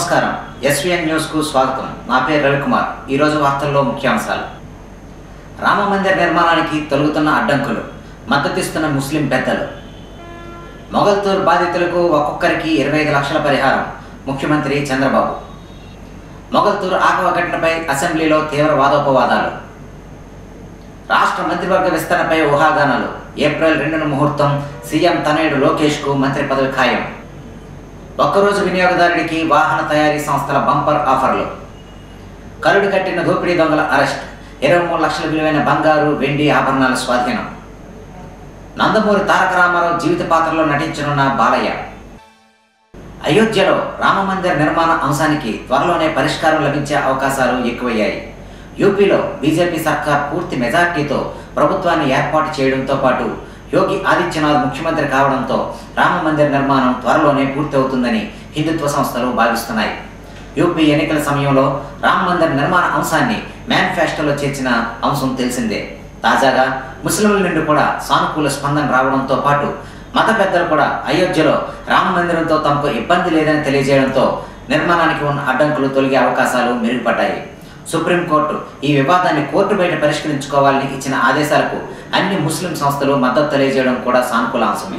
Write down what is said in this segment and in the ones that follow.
నమస్కారం ఎస్విఎన్ న్యూస్కు స్వాగతం నా పేరు రవికుమార్ ఈరోజు వార్తల్లో ముఖ్యాంశాలు రామ మందిర్ నిర్మాణానికి తొలగుతున్న అడ్డంకులు మద్దతిస్తున్న ముస్లిం పెద్దలు మొగల్తూర్ బాధితులకు ఒక్కొక్కరికి ఇరవై ఐదు లక్షల పరిహారం ముఖ్యమంత్రి చంద్రబాబు మొగల్తూర్ ఆకవ ఘటనపై అసెంబ్లీలో తీవ్ర వాదోపవాదాలు రాష్ట్ర మంత్రివర్గ విస్తరణపై ఊహాగానాలు ఏప్రిల్ రెండున ముహూర్తం సీఎం తనయుడు లోకేష్కు మంత్రి పదవి ఖాయం ఒక్కరోజు వినియోగదారుడికి వాహన తయారీ సంస్థల బంపర్ ఆఫర్లు కరుడు కట్టిన దోపిడీ దొంగల అరెస్ట్ ఇరవై మూడు లక్షల విలువైన బంగారు వెండి ఆభరణాల స్వాధీనం నందమూరి తారక రామారావు జీవిత పాత్రలో నటించనున్న బాలయ్య అయోధ్యలో రామమందిర్ నిర్మాణ అంశానికి త్వరలోనే పరిష్కారం లభించే అవకాశాలు ఎక్కువయ్యాయి యూపీలో బీజేపీ సర్కార్ పూర్తి మెజార్టీతో ప్రభుత్వాన్ని ఏర్పాటు చేయడంతో పాటు యోగి ఆదిత్యనాథ్ ముఖ్యమంత్రి కావడంతో రామ మందిర్ నిర్మాణం త్వరలోనే పూర్తవుతుందని హిందుత్వ సంస్థలు భావిస్తున్నాయి యూపీ ఎన్నికల సమయంలో రామ మందిర్ నిర్మాణ అంశాన్ని మేనిఫెస్టోలో చేర్చిన అంశం తెలిసిందే తాజాగా ముస్లింల నుండి కూడా సానుకూల స్పందన రావడంతో పాటు మత పెద్దలు కూడా అయోధ్యలో రామ మందిరంతో తమకు ఇబ్బంది లేదని తెలియజేయడంతో నిర్మాణానికి ఉన్న అడ్డంకులు తొలగే అవకాశాలు మెరుగుపడ్డాయి సుప్రీంకోర్టు ఈ వివాదాన్ని కోర్టు బయట పరిష్కరించుకోవాలని ఇచ్చిన ఆదేశాలకు అన్ని ముస్లిం సంస్థలు మద్దతు తెలియజేయడం కూడా సానుకూల అంశమే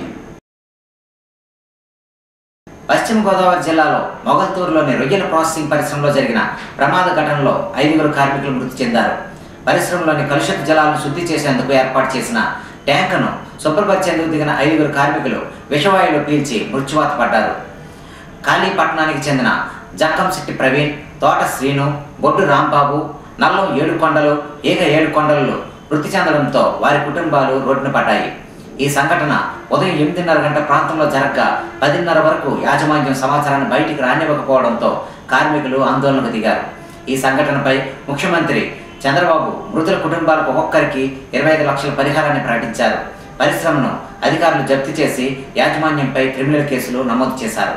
పశ్చిమ గోదావరి జిల్లాలో మొగల్తూరులోని రొయ్యల ప్రాసెసింగ్ పరిశ్రమలో జరిగిన ప్రమాద ఘటనలో ఐదుగురు కార్మికులు మృతి చెందారు పరిశ్రమలోని కలుషిత జలాలను శుద్ధి చేసేందుకు ఏర్పాటు చేసిన ట్యాంకును శుభ్రపరిచేందుకు దిగిన ఐదుగురు కార్మికులు విషవాయువులు పీల్చి మృత్యువాత పడ్డారు కాళీపట్నానికి చెందిన జక్కంశెట్టి ప్రవీణ్ తోట శ్రీను బొడ్డు రాంబాబు నల్లం ఏడుకొండలు ఈగ ఏడుకొండలు మృతి చెందడంతో వారి కుటుంబాలు రోడ్డున పడ్డాయి ఈ సంఘటన ఉదయం ఎనిమిదిన్నర గంట ప్రాంతంలో జరగగా పదిన్నర వరకు యాజమాన్యం సమాచారాన్ని బయటికి రానివ్వకపోవడంతో కార్మికులు ఆందోళనకు దిగారు ఈ సంఘటనపై ముఖ్యమంత్రి చంద్రబాబు మృతుల కుటుంబాలకు ఒక్కొక్కరికి ఇరవై ఐదు లక్షల పరిహారాన్ని ప్రకటించారు పరిశ్రమను అధికారులు జప్తు చేసి యాజమాన్యంపై క్రిమినల్ కేసులు నమోదు చేశారు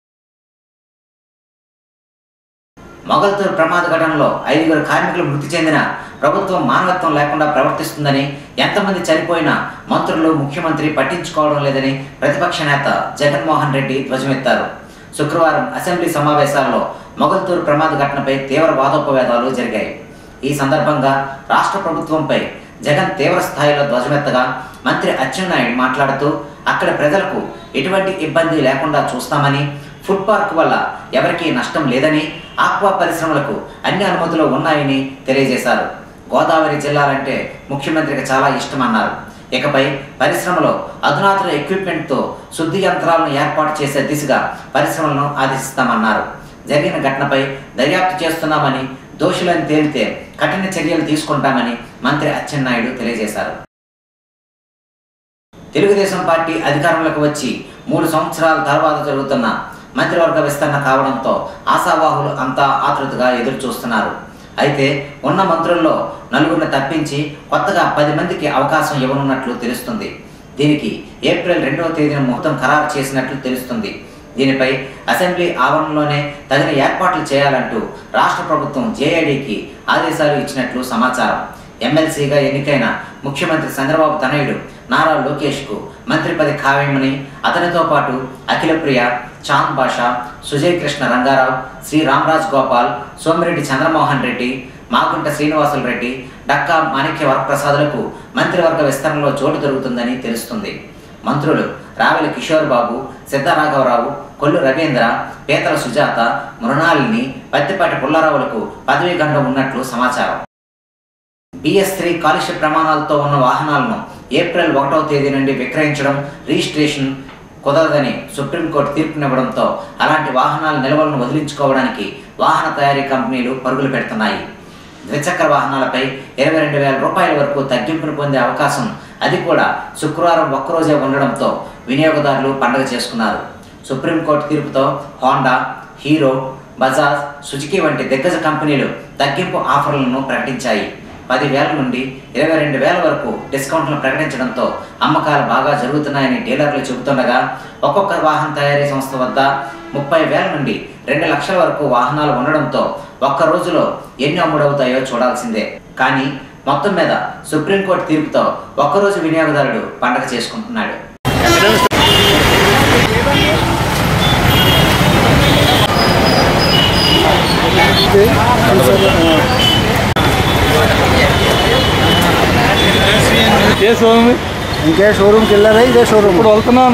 మొగల్తూరు ప్రమాద ఘటనలో ఐదుగురు కార్మికులు మృతి చెందిన ప్రభుత్వం మానవత్వం లేకుండా ప్రవర్తిస్తుందని ఎంతమంది చనిపోయినా మంత్రులు ముఖ్యమంత్రి పట్టించుకోవడం లేదని ప్రతిపక్ష నేత జగన్మోహన్ రెడ్డి ధ్వజమెత్తారు శుక్రవారం అసెంబ్లీ సమావేశాల్లో మొగల్తూరు ప్రమాద ఘటనపై తీవ్ర వాదోపవేదాలు జరిగాయి ఈ సందర్భంగా రాష్ట్ర ప్రభుత్వంపై జగన్ తీవ్ర స్థాయిలో ధ్వజమెత్తగా మంత్రి అచ్చెన్నాయుడు మాట్లాడుతూ అక్కడ ప్రజలకు ఎటువంటి ఇబ్బంది లేకుండా చూస్తామని ఫుడ్ పార్క్ వల్ల ఎవరికీ నష్టం లేదని ఆక్వా పరిశ్రమలకు అన్ని అనుమతులు ఉన్నాయని తెలియజేశారు గోదావరి జిల్లాలంటే ముఖ్యమంత్రికి చాలా ఇష్టమన్నారు ఇకపై పరిశ్రమలో అధునాతన ఎక్విప్మెంట్తో శుద్ధి యంత్రాలను ఏర్పాటు చేసే దిశగా పరిశ్రమలను ఆదేశిస్తామన్నారు జరిగిన ఘటనపై దర్యాప్తు చేస్తున్నామని దోషులను తేలితే కఠిన చర్యలు తీసుకుంటామని మంత్రి అచ్చెన్నాయుడు తెలియజేశారు తెలుగుదేశం పార్టీ అధికారంలోకి వచ్చి మూడు సంవత్సరాల తర్వాత జరుగుతున్న మంత్రివర్గ విస్తరణ కావడంతో ఆశావాహులు అంతా ఆతృతగా ఎదురు చూస్తున్నారు అయితే ఉన్న మంత్రుల్లో నలుగురిని తప్పించి కొత్తగా పది మందికి అవకాశం ఇవ్వనున్నట్లు తెలుస్తుంది దీనికి ఏప్రిల్ రెండవ తేదీన ముహూర్తం ఖరారు చేసినట్లు తెలుస్తుంది దీనిపై అసెంబ్లీ ఆవరణలోనే తగిన ఏర్పాట్లు చేయాలంటూ రాష్ట్ర ప్రభుత్వం జేఐడికి ఆదేశాలు ఇచ్చినట్లు సమాచారం ఎమ్మెల్సీగా ఎన్నికైన ముఖ్యమంత్రి చంద్రబాబు తనయుడు నారా లోకేష్కు మంత్రి పది ఖాయమని అతనితో పాటు అఖిలప్రియ చాంద్ బాషా సుజయ్ కృష్ణ రంగారావు శ్రీ రామరాజ్ గోపాల్ సోమిరెడ్డి చంద్రమోహన్ రెడ్డి మాగుంట శ్రీనివాసులు రెడ్డి డక్కా మాణిక్య వరప్రసాదులకు మంత్రివర్గ విస్తరణలో చోటు దొరుకుతుందని తెలుస్తుంది మంత్రులు రావెల కిషోర్ బాబు సిద్ధరాఘవరావు కొల్లు రవీంద్ర పీతల సుజాత మృణాలిని పత్తిపాటి పుల్లారావులకు పదవీ గండం ఉన్నట్లు సమాచారం బిఎస్ త్రీ కాలుష్య ప్రమాణాలతో ఉన్న వాహనాలను ఏప్రిల్ ఒకటవ తేదీ నుండి విక్రయించడం రిజిస్ట్రేషన్ కుదరదని సుప్రీంకోర్టు తీర్పునివ్వడంతో అలాంటి వాహనాల నిల్వలను వదిలించుకోవడానికి వాహన తయారీ కంపెనీలు పరుగులు పెడుతున్నాయి ద్విచక్ర వాహనాలపై ఇరవై రెండు వేల రూపాయల వరకు తగ్గింపును పొందే అవకాశం అది కూడా శుక్రవారం ఒక్కరోజే ఉండడంతో వినియోగదారులు పండగ చేసుకున్నారు సుప్రీంకోర్టు తీర్పుతో హోండా హీరో బజాజ్ సుజుకి వంటి దిగ్గజ కంపెనీలు తగ్గింపు ఆఫర్లను ప్రకటించాయి పదివేల నుండి ఇరవై రెండు వేల వరకు డిస్కౌంట్లను ప్రకటించడంతో అమ్మకాలు బాగా జరుగుతున్నాయని డీలర్లు చెబుతుండగా ఒక్కొక్క వాహన తయారీ సంస్థ వద్ద ముప్పై వేల నుండి రెండు లక్షల వరకు వాహనాలు ఉండడంతో ఒక్క రోజులో ఎన్ని అమ్ముడవుతాయో చూడాల్సిందే కానీ మొత్తం మీద సుప్రీంకోర్టు తీర్పుతో ఒక్కరోజు వినియోగదారుడు పండగ చేసుకుంటున్నాడు ఏ షోరూమ్ ఇంకే షోరూమ్కి వెళ్ళారా ఇదే షోరూమ్ ఇప్పుడు వెళ్తున్నాను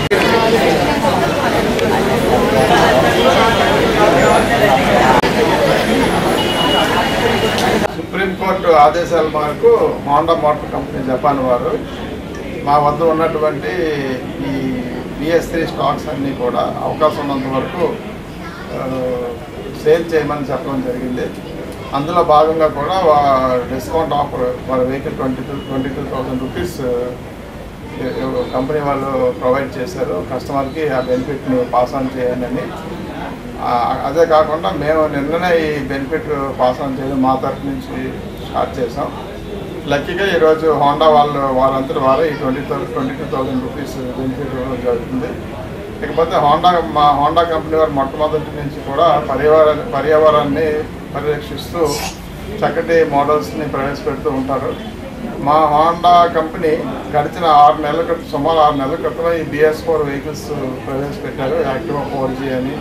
సుప్రీంకోర్టు ఆదేశాల మేరకు హోండా మోటార్ కంపెనీ జపాన్ వారు మా వద్ద ఉన్నటువంటి ఈ బిఎస్ త్రీ స్టాక్స్ అన్నీ కూడా అవకాశం ఉన్నంత వరకు ఆ, సేల్ చేయమని చెప్పడం జరిగింది అందులో భాగంగా కూడా వా- డిస్కౌంట్ ఆఫర్ వాళ్ళ vehicle twenty two twenty two thousand rupees company వాళ్ళు ప్రొవైడ్ చేశారు కస్టమర్కి ఆ బెనిఫిట్ని పాస్ ఆన్ చేయాలని ఆ, అదే కాకుండా మేము నిన్ననే ఈ బెనిఫిట్ పాస్ ఆన్ చేయడం మా తరఫు నుంచి స్టార్ట్ చేసాం లక్కీగా ఈరోజు హోండా వాళ్ళు వారంతటి వారే ఈ twenty thousand twenty two thousand rupees benefit ఇవ్వడం జరుగుతుంది ఇకపోతే హోండా మా హోండా కంపెనీ వారు మొట్టమొదటి నుంచి కూడా పర్యావరణ పర్యావరణాన్ని పరిరక్షిస్తూ చక్కటి మోడల్స్ని ప్రవేశపెడుతూ ఉంటారు మా హోండా కంపెనీ గడిచిన ఆరు నెలల క్రితం సుమారు ఆరు నెలల క్రితం ఈ బిఎస్ ఫోర్ వెహికల్స్ ప్రవేశపెట్టారు యాక్టివా ఫోర్ జీ అని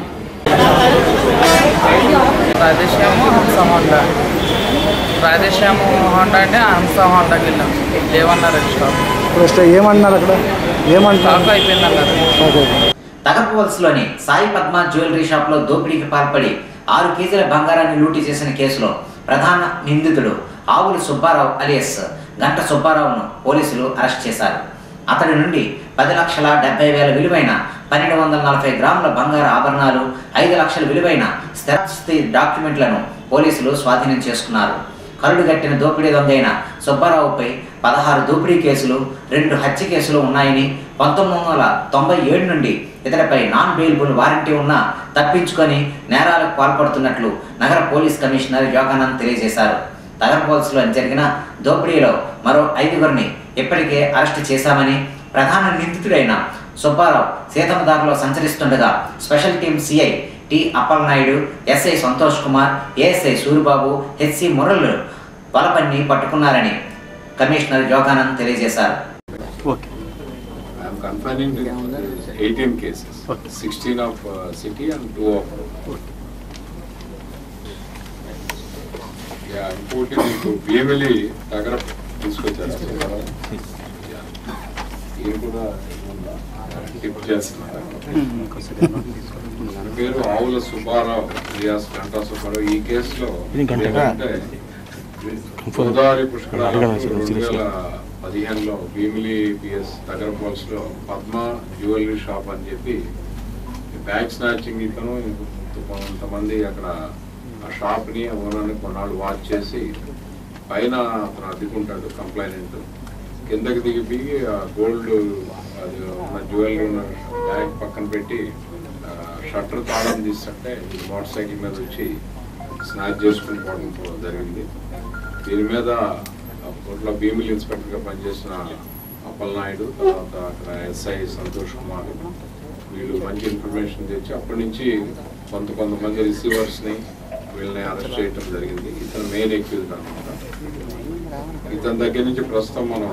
రాధేశ్యాము హంస హోండా రాధేశ్యాము హోండా అంటే హంస హోండాకి వెళ్ళాం లేవన్నారు స్టాక్ ఇప్పుడు ఏమన్నారు అక్కడ ఏమంటారు స్టాక్ అయిపోయింది అన్నారు ఓకే తగరపువలసలోని సాయి పద్మ జ్యువెలరీ షాప్లో దోపిడీకి పాల్పడి ఆరు కేజీల బంగారాన్ని లూటీ చేసిన కేసులో ప్రధాన నిందితుడు ఆవుల సుబ్బారావు అలియస్ గంట సుబ్బారావును పోలీసులు అరెస్ట్ చేశారు అతడి నుండి పది లక్షల డెబ్బై వేల విలువైన పన్నెండు వందల నలభై గ్రాముల బంగారు ఆభరణాలు ఐదు లక్షల విలువైన స్థిరాస్తి డాక్యుమెంట్లను పోలీసులు స్వాధీనం చేసుకున్నారు కరుడుగట్టిన దోపిడీ దొంగైన సుబ్బారావుపై పదహారు దోపిడీ కేసులు రెండు హత్య కేసులు ఉన్నాయని పంతొమ్మిది వందల తొంభై ఏడు నుండి ఇతడిపై నాన్ బెయిల్బుల్ వారంటీ ఉన్నా తప్పించుకొని నేరాలకు పాల్పడుతున్నట్లు నగర పోలీస్ కమిషనర్ యోగానంద్ తెలియజేశారు తగరపోల్స్లో జరిగిన దోపిడీలో మరో ఐదుగురిని ఇప్పటికే అరెస్టు చేశామని ప్రధాన నిందితుడైన సుబ్బారావు సీతమ్మదారిలో సంచరిస్తుండగా special team CI T Appalanaidu SI Santosh Kumar ASI Suribabu HC మురళులు వలపన్ని పట్టుకున్నారని కమిషనర్ యోగానంద్ తెలియజేశారు I am confining to 18 cases, 16 of uh, city and 2 of Yeah, ఇంకోటి మీకు భీమిలి దగ్గర తీసుకొచ్చారు ఇది కూడా టిప్ చేస్తున్నారు నా పేరు ఆవుల సుబ్బారావు రియాస్ గంటా సుబ్బారావు ఈ కేసులో ఏంటంటే గోదావరి పుష్కరాలు రెండు వేల పదిహేనులో భీమిలి పిఎస్ దగ్గర ఫాల్స్ లో పద్మ జ్యువెలరీ షాప్ అని చెప్పి బ్యాగ్ స్నాచింగ్ ఇతను కొంతమంది అక్కడ ఆ షాప్ ని ఓనర్ని కొన్నాళ్ళు వాచ్ చేసి పైన అతను అద్దుకుంటాడు కంప్లైనెంట్ కిందకి దిగి దిగి ఆ గోల్డ్ అది ఉన్న జ్యువెలరీ ఉన్న బ్యాగ్ పక్కన పెట్టి షట్టర్ తాళం తీస్తుంటే మోటార్ సైకిల్ మీద వచ్చి స్నాచ్ చేసుకుని పోవడం జరిగింది దీని మీద అప్పట్లో భీమిలి ఇన్స్పెక్టర్గా పనిచేసిన అప్పలనాయుడు తర్వాత అక్కడ ఎస్ఐ సంతోష్ కుమార్ వీళ్ళు మంచి ఇన్ఫర్మేషన్ తెచ్చి అప్పటి నుంచి కొంత కొంతమంది రిసీవర్స్ని వీళ్ళని అరెస్ట్ చేయడం జరిగింది ఇతను మెయిన్ ఎక్యూజ్ అనమాట ఇతని దగ్గర నుంచి ప్రస్తుతం మనం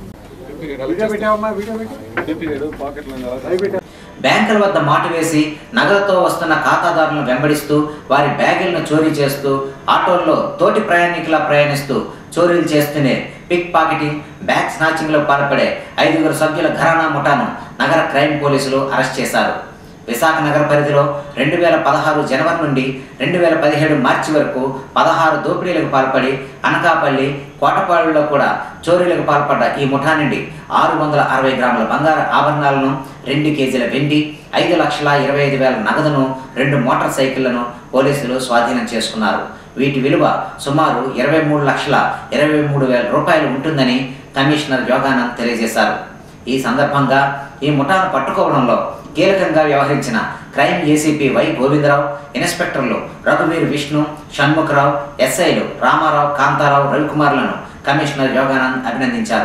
బ్యాంకుల వద్ద మాటు వేసి నగదుతో వస్తున్న ఖాతాదారులను వెంబడిస్తూ వారి బ్యాగులను చోరీ చేస్తూ ఆటోల్లో తోటి ప్రయాణికులా ప్రయాణిస్తూ చోరీలు చేస్తూనే పిక్ పాకెటింగ్ బ్యాగ్ స్నాచింగ్లో పాల్పడే ఐదుగురు సభ్యుల ఘరానా ముఠాను నగర క్రైమ్ పోలీసులు అరెస్ట్ చేశారు విశాఖ నగర పరిధిలో రెండు వేల పదహారు జనవరి నుండి రెండు వేల పదిహేడు మార్చి వరకు పదహారు దోపిడీలకు పాల్పడి అనకాపల్లి కోటపాడులో కూడా చోరీలకు పాల్పడ్డ ఈ ముఠా నుండి ఆరు వందల అరవై గ్రాముల బంగారు ఆభరణాలను రెండు కేజీల వెండి ఐదు లక్షల ఇరవై ఐదు వేల నగదును రెండు మోటార్ సైకిళ్లను పోలీసులు స్వాధీనం చేసుకున్నారు వీటి విలువ సుమారు ఇరవై మూడు లక్షల ఇరవై మూడు వేల రూపాయలు ఉంటుందని కమిషనర్ యోగానంద్ తెలియజేశారు ఈ సందర్భంగా ఈ ముఠాను పట్టుకోవడంలో కీలకంగా వ్యవహరించిన క్రైమ్ ఏసీపీ వై గోవిందరావు ఇన్స్పెక్టర్లు రఘువీర్ విష్ణు షణ్ముఖరావు ఎస్ఐలు రామారావు కాంతారావు రవికుమార్లను కమిషనర్ యోగానంద్ అభినందించారు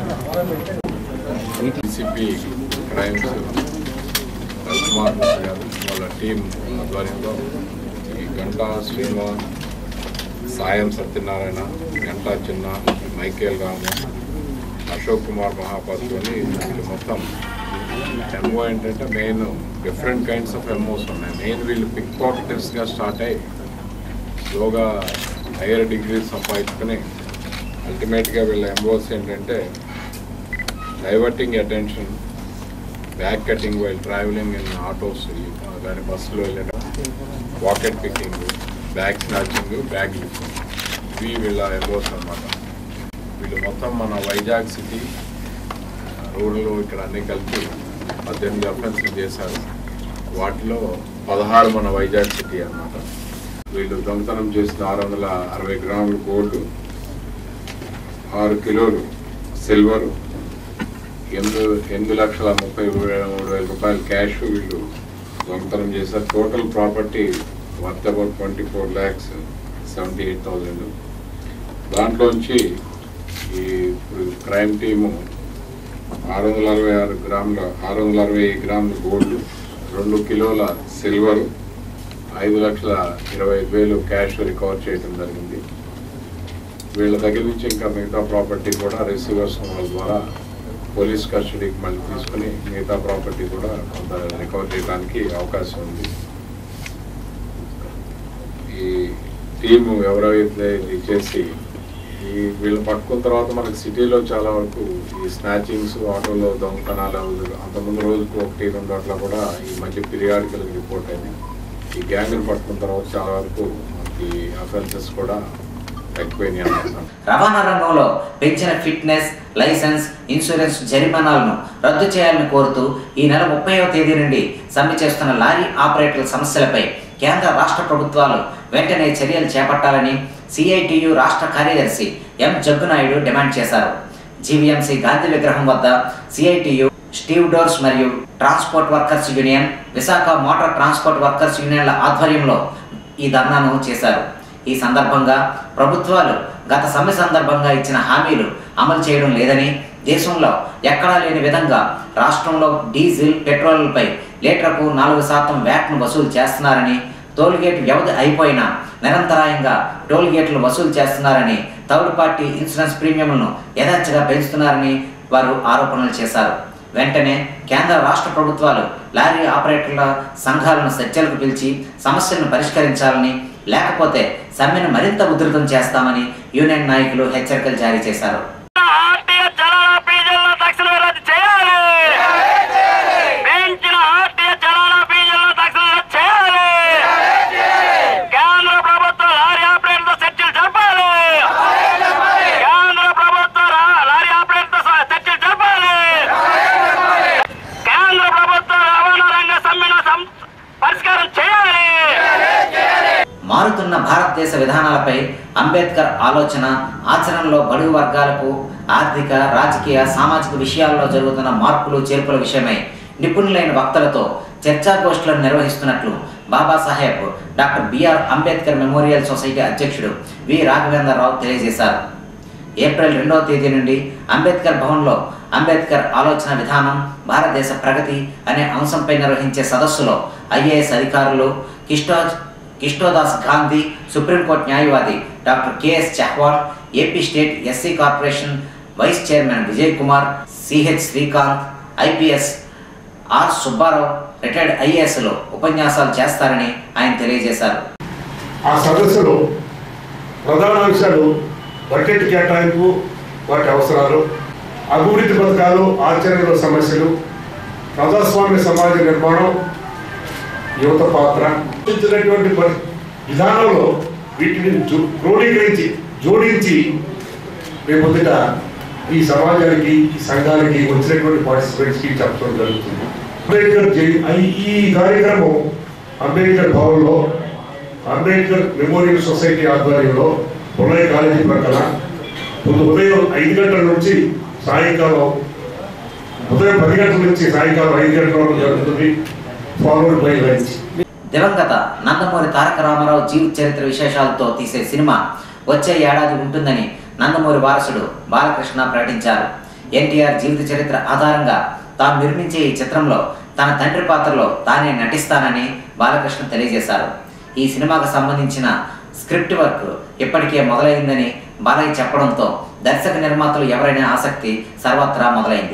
డిసిపి క్రైమ్స్ రవికుమార్ మిశ్ర గారు వాళ్ళ టీం ఆధ్వర్యంలో ఈ గంటా శ్రీనివాస్ సాయం సత్యనారాయణ గంటా చిన్న మైకేల్ రాము అశోక్ కుమార్ మహాపాత్ర అని వీళ్ళు మొత్తం ఎంఓ ఏంటంటే main different kinds of MOs ఉన్నాయి మెయిన్ వీళ్ళు పిక్ పాకెటర్స్గా స్టార్ట్ అయ్యి స్లోగా హైయర్ డిగ్రీ సంపాదించుకొని అల్టిమేట్గా వీళ్ళ ఎంబోస్ ఏంటంటే diverting attention back cutting while travelling in autos కానీ బస్సులో వెళ్ళడం pocket picking bag snatching bag lifting ఇవి వీళ్ళ ఎంబోస్ అన్నమాట వీళ్ళు మొత్తం మన వైజాగ్ సిటీ రోడ్లు ఇక్కడ అన్ని కలిపి పద్దెనిమిది అఫెన్స్లు చేశారు వాటిలో పదహారు మన వైజాగ్ సిటీ అన్నమాట వీళ్ళు దొంగతనం చేసిన ఆరు వందల అరవై గ్రాములు గోల్డ్ ఆరు కిలోలు సిల్వరు ఎనిమిది ఎనిమిది లక్షల ముప్పై మూడు వేల రూపాయల క్యాష్ వీళ్ళు దొంగతనం చేశారు total property worth about twenty four lakhs seventy eight thousand దాంట్లోంచి ఈ ఇప్పుడు క్రైమ్ టీము ఆరు వందల అరవై ఆరు గ్రాముల ఆరు వందల అరవై గ్రాముల గోల్డ్ రెండు కిలోల సిల్వర్ ఐదు లక్షల ఇరవై ఐదు వేలు క్యాష్ రికవర్ చేయడం జరిగింది వీళ్ళ దగ్గర నుంచి ఇంకా మిగతా ప్రాపర్టీ కూడా రిసీవర్స్ వాళ్ళ ద్వారా పోలీస్ కస్టడీకి మళ్ళీ తీసుకుని మిగతా ప్రాపర్టీ కూడా కొంత రికవర్ చేయడానికి అవకాశం ఉంది ఈ టీము ఎవరైతే ఇది చేసి ఈ వీళ్ళు పట్టుకున్న తర్వాత మనకి సిటీలో చాలా వరకు ఈ స్నాచింగ్స్ ఆటోలో దొంగతనాలు అంతకుముందు రోజుకు ఒకటి రెండు అట్లా కూడా ఈ మధ్య పీరియాడికల్ రిపోర్ట్ అయింది ఈ గ్యాంగ్ని పట్టుకున్న తర్వాత చాలా వరకు మనకి అఫెన్సెస్ కూడా తగ్గిపోయినాయి అన్నమాట రవాణా రంగంలో పెంచిన ఫిట్నెస్ లైసెన్స్ ఇన్సూరెన్స్ జరిమానాలను రద్దు చేయాలని కోరుతూ ఈ నెల ముప్పైవ తేదీ నుండి సమ్మె చేస్తున్న లారీ ఆపరేటర్ల సమస్యలపై కేంద్ర రాష్ట్ర ప్రభుత్వాలు వెంటనే చర్యలు చేపట్టాలని సిఐటియు రాష్ట్ర కార్యదర్శి ఎం జగ్గునాయుడు డిమాండ్ చేశారు జీవీఎంసీ గాంధీ విగ్రహం వద్ద సిఐటియు స్టీవ్ డోర్స్ మరియు transport workers union Visakha motor transport workers యూనియన్ల ఆధ్వర్యంలో ఈ ధర్నాను చేశారు ఈ సందర్భంగా ప్రభుత్వాలు గత సమ్మె సందర్భంగా ఇచ్చిన హామీలు అమలు చేయడం లేదని దేశంలో ఎక్కడా లేని విధంగా రాష్ట్రంలో డీజిల్ పెట్రోల్పై లీటర్కు నాలుగు శాతం వ్యాట్ను వసూలు చేస్తున్నారని టోల్గేట్ వ్యవధి అయిపోయినా నిరంతరాయంగా టోల్గేట్లు వసూలు చేస్తున్నారని థర్డ్ పార్టీ ఇన్సూరెన్స్ ప్రీమియంలను యథార్థగా పెంచుతున్నారని వారు ఆరోపణలు చేశారు వెంటనే కేంద్ర రాష్ట్ర ప్రభుత్వాలు లారీ ఆపరేటర్ల సంఘాలను చర్చలకు పిలిచి సమస్యలను పరిష్కరించాలని లేకపోతే సమ్మెను మరింత ఉధృతం చేస్తామని యూనియన్ నాయకులు హెచ్చరికలు జారీ చేశారు ఆర్టీఎస్ చలానా ఫీజులను తక్షణమే రద్దు చేయాలి పెంచిన ఆర్టీఎస్ చలానా ఫీజులను తక్షణమే రద్దు చేయాలి కేంద్ర ప్రభుత్వం లారీ ఆపరేటర్తో చర్చలు జరపాలి కేంద్ర ప్రభుత్వం రా- లారీ ఆపరేటర్తో స- చర్చలు జరపాలి కేంద్ర ప్రభుత్వం రవాణా రంగ సమ్మెను సం- పరిష్కారం చేయాలి మారుతున్న భారతదేశ విధానాలపై అంబేద్కర్ ఆలోచన ఆచరణలో బడుగు వర్గాలకు ఆర్థిక రాజకీయ సామాజిక విషయాల్లో జరుగుతున్న మార్పులు చేర్పుల విషయమై నిపుణులైన వక్తలతో చర్చాగోష్ఠులను నిర్వహిస్తున్నట్లు Babasaheb doctor BR Ambedkar memorial society అధ్యక్షుడు వి రాఘవేంద్రరావు తెలియజేశారు ఏప్రిల్ రెండవ తేదీ నుండి అంబేద్కర్ భవన్లో అంబేద్కర్ ఆలోచన విధానం భారతదేశ ప్రగతి అనే అంశంపై నిర్వహించే సదస్సులో ఐఏఎస్ అధికారులు కిష్టో కిష్టోదాస్ గాంధీ సుప్రీంకోర్టు న్యాయవాది doctor KS Chavan AP state SC corporation vice chairman Vijay Kumar CH Srikanth IPS R Subbarao retired ఐఏఎస్లు ఉపన్యాసాలు చేస్తారని ఆయన తెలియజేశారు ఆ సదస్సులో ప్రధాన అంశాలు బడ్జెట్ కేటాయింపు వాటి అవసరాలు అభివృద్ధి పథకాలు ఆచరణలో సమస్యలు ప్రజాస్వామ్య సమాజ నిర్మాణం యువత పాత్ర ఇచ్చినటువంటి పరి- విధానంలో వీటిని జో- క్రోడీకరించి జోడించి రేపొద్దుట ఈ సమాజానికి ఈ సంఘానికి వచ్చినటువంటి పార్టిసిపెంట్స్కి చెప్పడం జరుగుతుంది అంబేద్కర్ జయ- ఈ- ఈ కార్యక్రమం అంబేద్కర్ భవన్లో అంబేద్కర్ మెమోరియల్ సొసైటీ ఆధ్వర్యంలో పుల్లయ్య కాలేజీ ప్రక్కన ముందు ఉదయం ఐదు గంటల నుంచి సాయంకాలం ఉదయం పది గంటల నుంచి సాయంకాలం ఐదు గంటల వరకు జరుగుతుంది ఫార్వర్డ్ బై లంచ్ దివంగత నందమూరి తారక రామారావు జీవిత చరిత్ర విశేషాలతో తీసే సినిమా వచ్చే ఏడాది ఉంటుందని నందమూరి వారసుడు బాలకృష్ణ ప్రకటించారు ఎన్టీఆర్ జీవిత చరిత్ర ఆధారంగా తాను నిర్మించే ఈ చిత్రంలో తన తండ్రి పాత్రలో తానే నటిస్తానని బాలకృష్ణ తెలియజేశారు ఈ సినిమాకు సంబంధించిన స్క్రిప్ట్ వర్క్ ఇప్పటికే మొదలైందని బాలయ్య చెప్పడంతో దర్శక నిర్మాతలు ఎవరైనా ఆసక్తి సర్వత్రా మొదలైంది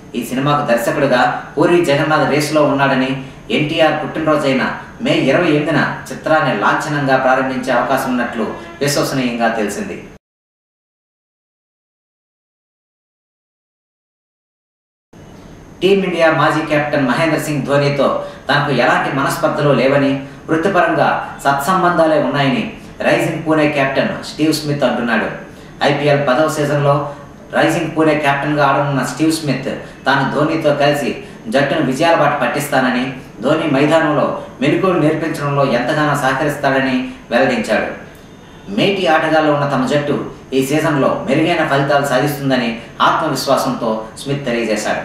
ఈ సినిమాకు దర్శకుడిగా పూరి జగన్నాథ్ రేసులో ఉన్నాడని ఎన్టీఆర్ పుట్టినరోజైన మే ఇరవై ఎనిమిదిన చిత్రాన్ని లాంఛనంగా ప్రారంభించే అవకాశం ఉన్నట్లు విశ్వసనీయంగా తెలిసింది టీమిండియా మాజీ కెప్టెన్ మహేంద్ర సింగ్ ధోనీతో తనకు ఎలాంటి మనస్పర్ధలు లేవని వృత్తిపరంగా సత్సంబంధాలే ఉన్నాయని rising Pune captain Steve Smith అంటున్నాడు ఐపీఎల్ పదవ సీజన్లో రైజింగ్ పూణే కెప్టెన్గా ఆడనున్న స్టీవ్ స్మిత్ తాను ధోనీతో కలిసి జట్టును విజయాల బాట పట్టిస్తానని ధోని మైదానంలో మెలకువలు నేర్పించడంలో ఎంతగానో సహకరిస్తాడని వెల్లడించాడు మేటి ఆటగాళ్ళు ఉన్న తమ జట్టు ఈ సీజన్లో మెరుగైన ఫలితాలు సాధిస్తుందని ఆత్మవిశ్వాసంతో స్మిత్ తెలియజేశాడు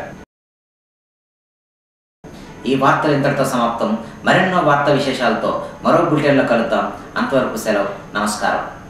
ఈ వార్తలు ఇంతటితో సమాప్తం మరెన్నో వార్తా విశేషాలతో మరో బులెటిన్లో కలుద్దాం అంతవరకు సెలవు నమస్కారం